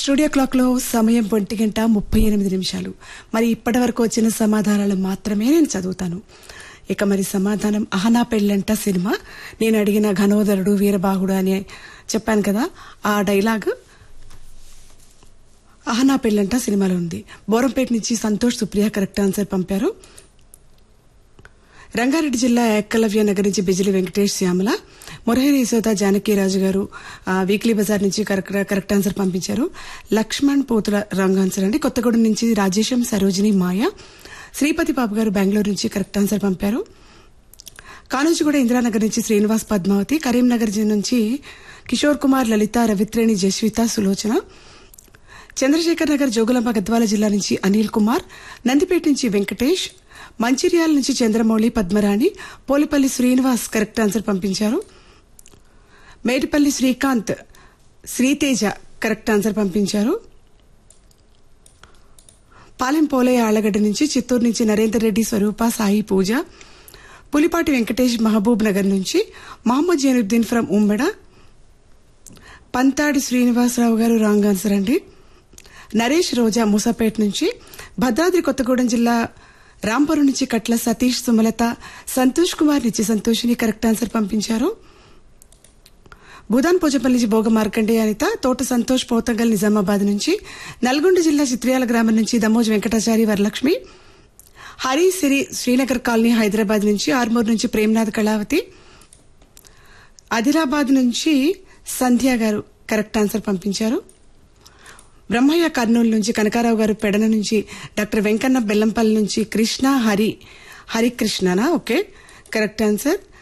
studio clock లో సమయం ఒంటి గంట ముప్పై ఎనిమిది నిమిషాలు మరి ఇప్పటి వరకు వచ్చిన సమాధానాలు మాత్రమే నేను చదువుతాను ఇక మరి సమాధానం అహనా పెళ్ళంట సినిమా నేను అడిగిన ఘనోదరుడు వీరబాహుడు అని చెప్పాను కదా ఆ డైలాగ్ అహనా పెళ్ళంట సినిమాలో ఉంది బోరంపేట నుంచి సంతోష్ సుప్రియ కరెక్ట్ ఆన్సర్ పంపారు రంగారెడ్డి జిల్లా ఏకలవ్య నగర్ నుంచి బిజిలి వెంకటేష్ శ్యామల మురహరి యశోద జానకీరాజు గారు ఆ, వీక్లీ బజార్ నుంచి కరెక్ట్ కరెక్ట్ ఆన్సర్ పంపించారు లక్ష్మణ్ పోతుల రాంగ్ ఆన్సర్ అండి కొత్తగూడెం నుంచి రాజేశం సరోజిని మాయ శ్రీపతి బాబు గారు బెంగళూరు నుంచి కరెక్ట్ ఆన్సర్ పంపారు కానూజిగూడ ఇందిరానగర్ నుంచి శ్రీనివాస్ పద్మావతి కరీంనగర్ జి- నుంచి కిషోర్ కుమార్ లలిత రవిత్రేణి జస్విత సులోచన చంద్రశేఖర్ నగర్ జోగులాంబ గద్వాల జిల్లా నుంచి అనిల్ కుమార్ నందిపేట నుంచి వెంకటేష్ మంచిర్యాల నుంచి చంద్రమౌళి పద్మరాణి పోలిపల్లి శ్రీనివాస్ కరెక్ట్ ఆన్సర్ పంపించారు మేడిపల్లి శ్రీకాంత్ శ్రీతేజ కరెక్ట్ ఆన్సర్ పంపించారు పాలెం పోలయ్య ఆళ్లగడ్డ నుంచి చిత్తూరు నుంచి నరేందర్ రెడ్డి స్వరూప సాయి పూజ పులిపాటి వెంకటేష్ మహబూబ్ నగర్ నుంచి మహమ్మద్ జైనుద్దీన్ ఫ్రం ఉమ్మెడ పంతాడి శ్రీనివాసరావు గారు రాంగ్ ఆన్సర్ అండి నరేష్ రోజా మూసాపేట నుంచి భద్రాద్రి కొత్తగూడెం జిల్లా రాంపురం నుంచి కట్ల సతీష్ సుమలత సంతోష్ కుమార్ నుంచి సంతోషిని కరెక్ట్ ఆన్సర్ పంపించారు భూదాన్ పోచపల్లి నుంచి భోగ మార్కండే అనిత తోట సంతోష్ పోతంగల్ నిజామాబాద్ నుంచి నల్గొండ జిల్లా చిత్రియాల గ్రామం నుంచి దమోజ్ వెంకటాచారి వరలక్ష్మి హరి సిరి శ్రీనగర్ కాలనీ హైదరాబాద్ నుంచి ఆర్మూర్ నుంచి ప్రేమ్నాథ్ కళావతి ఆదిలాబాద్ నుంచి సంధ్య గారు కరెక్ట్ ఆన్సర్ పంపించారు బ్రహ్మయ్య కర్నూలు నుంచి కనకారావు గారు పెడన నుంచి డాక్టర్ వెంకన్న బెల్లంపల్లి నుంచి కృష్ణ హరి హరికృష్ణనా ఓకే కరెక్ట్ ఆన్సర్